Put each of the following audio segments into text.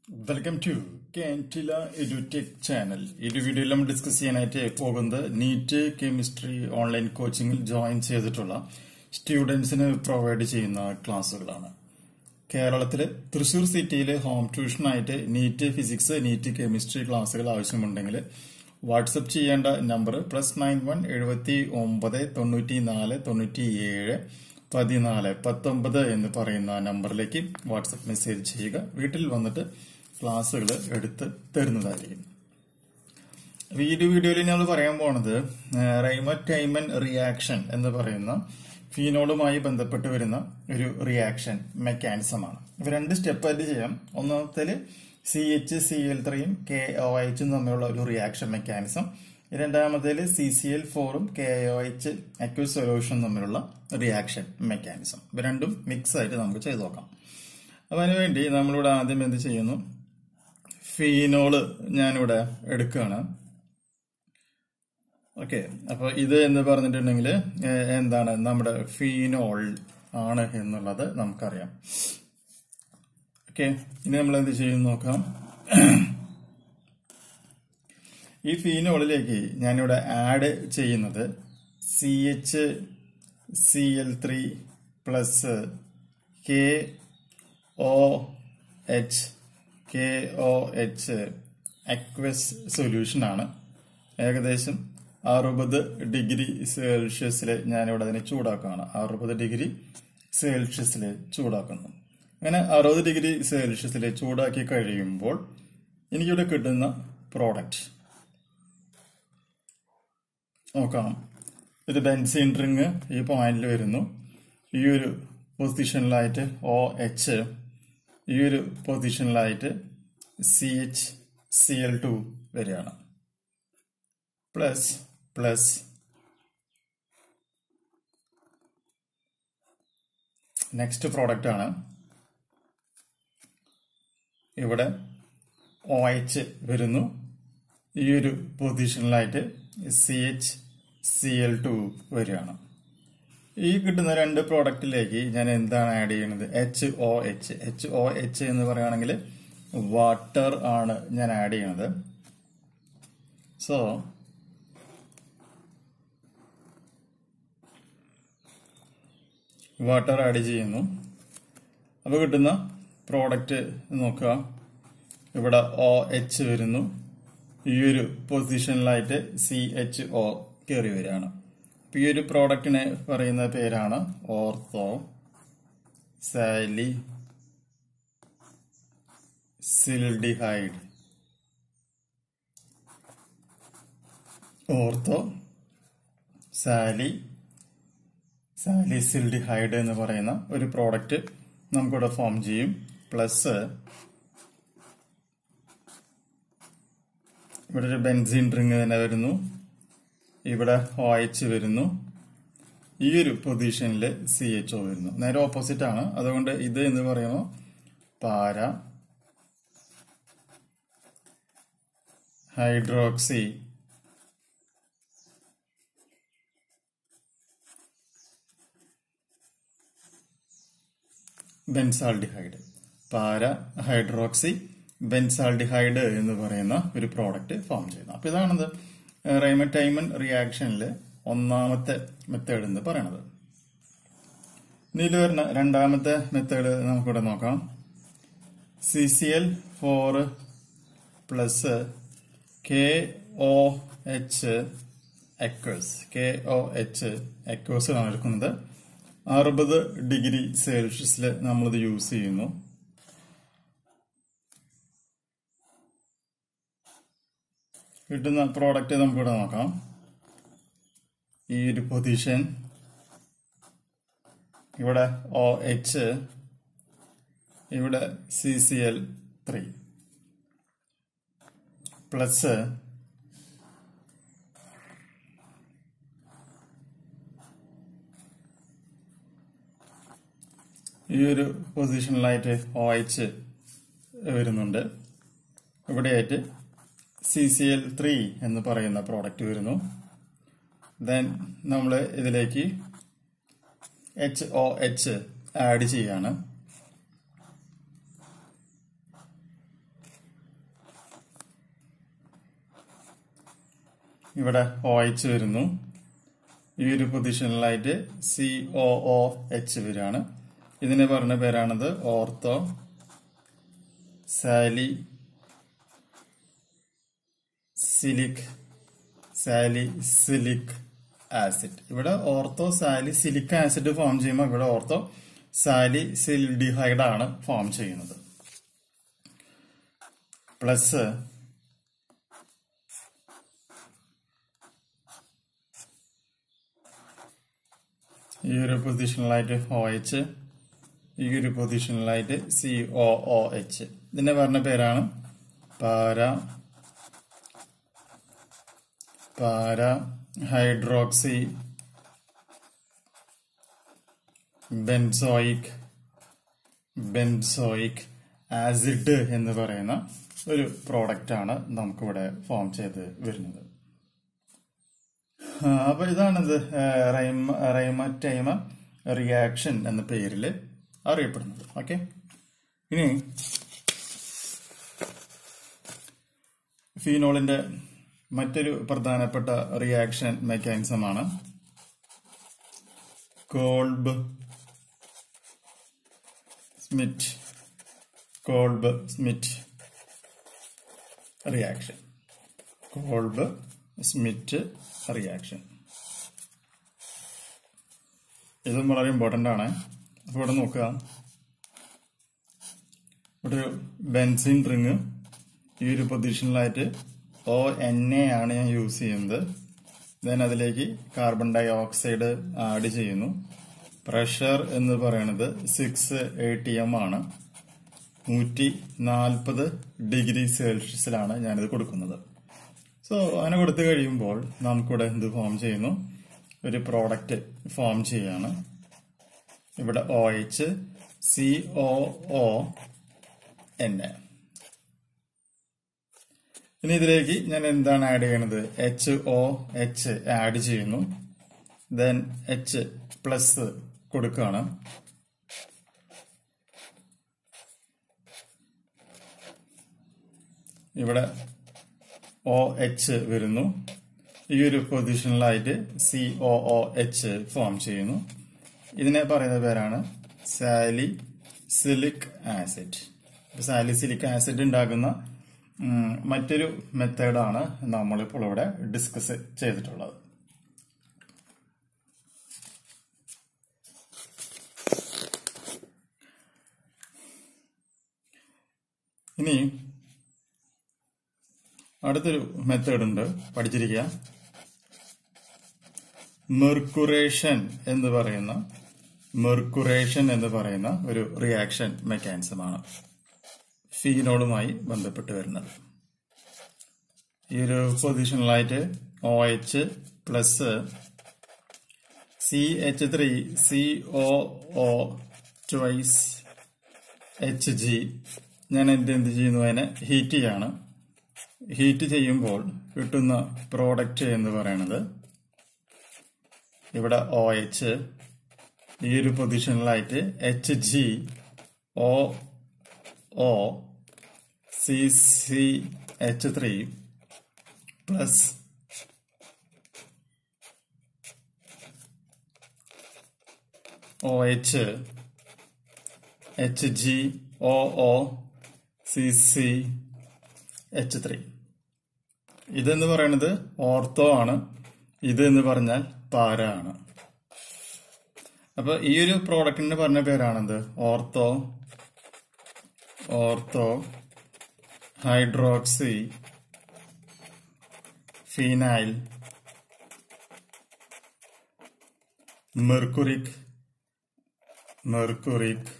welcome to Cantila edutech channel ഈ ഒരു വീഡിയോയിൽ നമ്മൾ ഡിസ്കസ് ചെയ്യാനായിട്ട് പോകുന്നത് നീറ്റ് കെമിസ്ട്രി ഓൺലൈൻ കോച്ചിങ്ങിൽ ജോയിൻ ചെയ്തിട്ടുള്ള സ്റ്റുഡൻസിന് പ്രൊവൈഡ് ചെയ്യുന്ന ക്ലാസ്സുകളാണ് കേരളത്തില് തൃശൂർ സിറ്റിയിൽ ഹോം ട്യൂഷനായിട്ട് നീറ്റ് ഫിസിക്സ് നീറ്റ് കെമിസ്ട്രി ക്ലാസ്സുകൾ ആവശ്യമുണ്ടെങ്കിൽ വാട്സപ്പ് ചെയ്യേണ്ട നമ്പർ പ്ലസ് നയൻ വൺ എഴുപത്തി ഒമ്പത് തൊണ്ണൂറ്റി നാല് തൊണ്ണൂറ്റി ഏഴ് പതിനാല് പത്തൊമ്പത് എന്ന് പറയുന്ന നമ്പറിലേക്ക് വാട്സപ്പ് മെസ്സേജ് ചെയ്യുക വീട്ടിൽ വന്നിട്ട് ക്ലാസ്സുകൾ എടുത്ത് തരുന്നതായിരിക്കും അപ്പൊ ഈ ഒരു വീഡിയോയിൽ ഞങ്ങൾ പറയാൻ പോണത് റൈമറ്റൈമൻ റിയാക്ഷൻ എന്ന് പറയുന്ന ഫീനോളുമായി ബന്ധപ്പെട്ട് വരുന്ന ഒരു റിയാക്ഷൻ മെക്കാനിസമാണ് ഇവ രണ്ട് സ്റ്റെപ്പായിട്ട് ചെയ്യാം ഒന്നാമത്തേല് സി എച്ച് സി എൽ ത്രീയും കെ ഒ എച്ചും തമ്മിലുള്ള ഒരു റിയാക്ഷൻ മെക്കാനിസം രണ്ടാമത്തേല് സി സി എൽ ഫോറും K O H aqueous solution തമ്മിലുള്ള റിയാക്ഷൻ മെക്കാനിസം ഇവ രണ്ടും മിക്സ് ആയിട്ട് നമുക്ക് ചെയ്തു നോക്കാം അപ്പൊ അതിനുവേണ്ടി നമ്മളിവിടെ ആദ്യം എന്ത് ചെയ്യുന്നു ഫീനോള് ഞാനിവിടെ എടുക്കുകയാണ് ഓക്കെ അപ്പൊ ഇത് എന്ന് പറഞ്ഞിട്ടുണ്ടെങ്കിൽ എന്താണ് നമ്മുടെ ഫീനോൾ ആണ് എന്നുള്ളത് നമുക്കറിയാം ഓക്കെ ഇനി നമ്മൾ എന്ത് ചെയ്യും നോക്കാം ഈ ഫീനോളിലേക്ക് ഞാനിവിടെ ആഡ് ചെയ്യുന്നത് C H C L three plus K O H K O H aqueous solution ആണ് ഏകദേശം അറുപത് ഡിഗ്രി സെൽഷ്യസിൽ ഞാനിവിടെ അതിനെ ചൂടാക്കുകയാണ് അറുപത് ഡിഗ്രി സെൽഷ്യസിൽ ചൂടാക്കുന്നു അങ്ങനെ അറുപത് ഡിഗ്രി സെൽഷ്യസിൽ ചൂടാക്കി കഴിയുമ്പോൾ എനിക്കിവിടെ കിട്ടുന്ന പ്രോഡക്റ്റ് നോക്കാം ഇത് ബെൻസീൻ റിങ് ഈ പോയിന്റിൽ വരുന്നു ഈ ഒരു പൊസിഷനിലായിട്ട് ഒ എച്ച് ഈ ഒരു പൊസിഷനിലായിട്ട് C H C L two വരികയാണ് പ്ലസ് പ്ലസ് നെക്സ്റ്റ് പ്രോഡക്റ്റ് ആണ് ഇവിടെ ഒ എച്ച് വരുന്നു ഈ ഒരു പൊസിഷനിലായിട്ട് C H C L two വരികയാണ് ഈ കിട്ടുന്ന രണ്ട് പ്രോഡക്റ്റിലേക്ക് ഞാൻ എന്താണ് ആഡ് ചെയ്യുന്നത് H O H H O H എന്ന് പറയുകയാണെങ്കിൽ വാട്ടർ ആണ് ഞാൻ ആഡ് ചെയ്യുന്നത് സോ വാട്ടർ ആഡ് ചെയ്യുന്നു അപ്പോൾ കിട്ടുന്ന പ്രോഡക്റ്റ് നോക്കുക ഇവിടെ ഒ എച്ച് വരുന്നു ഈ ഒരു പൊസിഷനിലായിട്ട് സി എച്ച് ഒ കയറി വരികയാണ് ഈ ഒരു പ്രോഡക്റ്റിനെ പറയുന്ന പേരാണ് ortho salicylaldehyde ortho sali salicylaldehyde എന്ന് പറയുന്ന ഒരു പ്രോഡക്റ്റ് നമുക്കിവിടെ ഫോം ചെയ്യും പ്ലസ് ഇവിടെ ഒരു ബെൻസിൻ റിങ് തന്നെ വരുന്നു ഇവിടെ ഒ എച്ച് വരുന്നു ഈ ഒരു പൊസിഷനിൽ സി എച്ച് ഒ വരുന്നു നേരെ ഓപ്പോസിറ്റ് ആണ് അതുകൊണ്ട് ഇത് എന്ന് പറയുമ്പോൾ para hydroxy benzaldehyde para hydroxy benzaldehyde എന്ന് പറയുന്ന ഒരു പ്രോഡക്റ്റ് ഫോം ചെയ്യുന്നു അപ്പൊ ഇതാണത് റൈമറ്റൈമൻ റിയാക്ഷനിൽ ഒന്നാമത്തെ മെത്തേഡ് എന്ന് പറയണത് ഇനി ഇതിൽ വരുന്ന രണ്ടാമത്തെ മെത്തേഡ് നമുക്കിവിടെ നോക്കാം C C L four plus K O H aqueous K O H aqueous ആണ് എടുക്കുന്നത് അറുപത് ഡിഗ്രി സെൽഷ്യസിൽ നമ്മളിത് യൂസ് ചെയ്യുന്നു കിട്ടുന്ന പ്രോഡക്റ്റ് നമുക്കിവിടെ നോക്കാം ഈ ഒരു പൊസിഷൻ ഇവിടെ ഒ എച്ച് ഇവിടെ C C L three plus ഈ ഒരു പൊസിഷനിലായിട്ട് ഒ എച്ച് വരുന്നുണ്ട് ഇവിടെയായിട്ട് സി സി എൽ ത്രീ എന്ന് പറയുന്ന പ്രോഡക്റ്റ് വരുന്നു ദെൻ നമ്മൾ ഇതിലേക്ക് എച്ച് ഒ എച്ച് ആഡ് ചെയ്യാണ് ഇവിടെ ഒ എച്ച് വരുന്നു ഈ ഒരു പൊസിഷനിലായിട്ട് സി ഒ ഒ എച്ച് വരികയാണ് ഇതിനെ പറഞ്ഞ പേരാണത് ortho salicylic salicylic acid ഇവിടെ ഓർത്തോ സാലിസിലിക് ആസിഡ് ഫോം ചെയ്യുമ്പോൾ ഇവിടെ ഓർത്തോ സാലിസിൽഡിഹൈഡ് ആണ് ഫോം ചെയ്യുന്നത് പ്ലസ് ഈ ഒരു പൊസിഷനിലായിട്ട് ഒ എച്ച് ഈ ഒരു പൊസിഷനിലായിട്ട് സി ഒ ഒ എച്ച് ഇതിന്റെ പറഞ്ഞ പേരാണ് പാര പാര ഹൈഡ്രോക്സി ബെൻസോയിക് ബെൻസോയിക് ആസിഡ് എന്ന് പറയുന്ന ഒരു പ്രോഡക്റ്റ് ആണ് നമുക്കിവിടെ ഫോം ചെയ്ത് വരുന്നത് ആ, അപ്പൊ ഇതാണിത് റൈമ റൈമറ്റൈമ റിയാക്ഷൻ എന്ന പേരിൽ അറിയപ്പെടുന്നത് ഓക്കെ ഇനി ഫീനോളിന്റെ മറ്റൊരു പ്രധാനപ്പെട്ട റിയാക്ഷൻ മെക്കാനിസമാണ് Kolbe Schmitt Kolbe Schmitt reaction Kolbe Schmitt reaction ഇതും വളരെ ഇമ്പോർട്ടൻ്റ് ആണ് അപ്പോൾ ഇവിടെ നോക്കുക ഇവിടെ ഒരു ബെൻസിൻ റിങ് ഈ ഒരു പൊസിഷനിലായിട്ട് ഒ എൻ എ ആണ് ഞാൻ യൂസ് ചെയ്യുന്നത് ദെൻ അതിലേക്ക് കാർബൺ ഡൈ ഓക്സൈഡ് ആഡ് ചെയ്യുന്നു പ്രഷർ എന്ന് പറയുന്നത് സിക്സ് എ ടി എം ആണ് നൂറ്റി നാൽപ്പത് ഡിഗ്രി സെൽഷ്യസിലാണ് ഞാനിത് കൊടുക്കുന്നത് സോ അങ്ങനെ കൊടുത്തു കഴിയുമ്പോൾ നമുക്കിവിടെ എന്ത് ഫോം ചെയ്യുന്നു ഒരു പ്രോഡക്റ്റ് ഫോം ചെയ്യാണ് ഇവിടെ O H C O O N A ഇനി ഇതിലേക്ക് ഞാൻ എന്താണ് ആഡ് ചെയ്യണത് എച്ച് ഒ എച്ച് ആഡ് ചെയ്യുന്നു ദെൻ എച്ച് പ്ലസ് കൊടുക്കുകയാണ് ഇവിടെ ഒ എച്ച് വരുന്നു ഈ ഒരു പൊസിഷനിലായിട്ട് C O O H form ചെയ്യുന്നു ഇതിനെ പറയുന്ന പേരാണ് സാലിസിലിക് ആസിഡ് സാലിസിലിക് ആസിഡ് ഉണ്ടാക്കുന്ന ഉം, മറ്റൊരു മെത്തേഡാണ് നമ്മളിപ്പോൾ ഇവിടെ ഡിസ്കസ് ചെയ്തിട്ടുള്ളത് ഇനി അടുത്തൊരു മെത്തേഡ് ഉണ്ട് പഠിച്ചിരിക്കുക മെർക്കുറേഷൻ എന്ന് പറയുന്ന മെർക്കുറേഷൻ എന്ന് പറയുന്ന ഒരു റിയാക്ഷൻ മെക്കാനിസമാണ് ഫീനോളുമായി ബന്ധപ്പെട്ട് വരുന്നത് ഈ ഒരു പൊസിഷനിലായിട്ട് O H plus C H three C O O twice H G ഞാൻ എന്ത് എന്ത് ചെയ്യുന്നു അതിനെ ഹീറ്റ് ചെയ്യാണ് ഹീറ്റ് ചെയ്യുമ്പോൾ കിട്ടുന്ന പ്രോഡക്റ്റ് എന്ന് പറയുന്നത് ഇവിടെ ഒ എച്ച് ഈ ഒരു പൊസിഷനിലായിട്ട് H G O O C C H three plus O H H G O O C C H three ഇതെന്ന് പറയുന്നത് ഓർത്തോ ആണ് ഇത് എന്ന് പറഞ്ഞാൽ പാര ആണ് അപ്പൊ ഈ ഒരു പ്രോഡക്റ്റിന് പറഞ്ഞ പേരാണെന്ത് ortho ortho hydroxy phenyl mercuric mercuric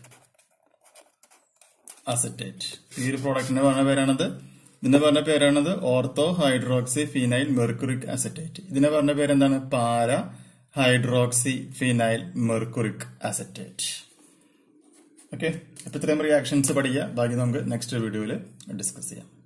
acetate ഈ ഒരു പ്രോഡക്റ്റിന് പറഞ്ഞ പേരാണത് ഇതിന്റെ പറഞ്ഞ പേരാണത് ortho hydroxy phenyl mercuric acetate ഇതിനെ പറഞ്ഞ പേരെന്താണ് para hydroxy phenyl mercuric acetate okay അപ്പൊ ഇത്രയും റിയാക്ഷൻസ് പഠിക്കുക ബാക്കി നമുക്ക് നെക്സ്റ്റ് വീഡിയോയിൽ ഡിസ്കസ് ചെയ്യാം